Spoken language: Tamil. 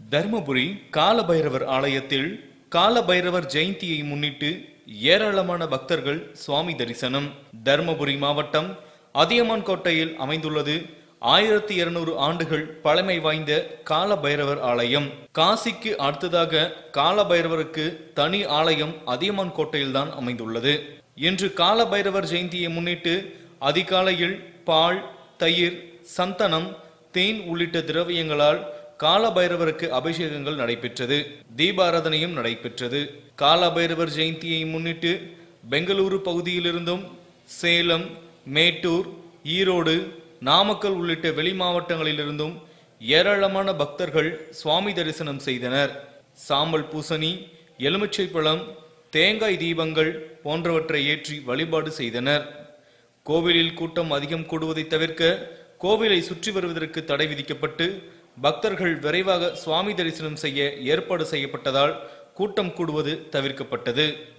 தருமபுரி காலபைரவர் ஆலயத்தில் காலபைரவர் ஜெயந்தியை முன்னிட்டு ஏராளமான பக்தர்கள் சுவாமி தரிசனம் தருமபுரி மாவட்டம் அதியமான் கோட்டையில் அமைந்துள்ளது ஆயிரத்தி இருநூறு ஆண்டுகள் பழமை வாய்ந்த காலபைரவர் ஆலயம் காசிக்கு அடுத்ததாக காலபைரவருக்கு தனி ஆலயம் அதியமான் கோட்டையில்தான் அமைந்துள்ளது இன்று காலபைரவர் ஜெயந்தியை முன்னிட்டு அதிகாலையில் பால் தயிர் சந்தனம் தேன் உள்ளிட்ட திரவியங்களால் காலபைரவருக்கு அபிஷேகங்கள் நடைபெற்றது தீபாராதனையும் நடைபெற்றது காலபைரவர் ஜெயந்தியை முன்னிட்டு பெங்களூரு பகுதியிலிருந்தும் சேலம் மேட்டூர் ஈரோடு நாமக்கல் உள்ளிட்ட வெளி மாவட்டங்களிலிருந்தும் ஏராளமான பக்தர்கள் சுவாமி தரிசனம் செய்தனர் சாம்பல் பூசணி எலுமிச்சை பழம் தேங்காய் தீபங்கள் போன்றவற்றை ஏற்றி வழிபாடு செய்தனர் கோவிலில் கூட்டம் அதிகம் கூடுவதை தவிர்க்க கோவிலை சுற்றி வருவதற்கு தடை விதிக்கப்பட்டு பக்தர்கள் விரைவாக சுவாமி தரிசனம் செய்ய ஏற்பாடு செய்யப்பட்டதால் கூட்டம் கூடுவது தவிர்க்கப்பட்டது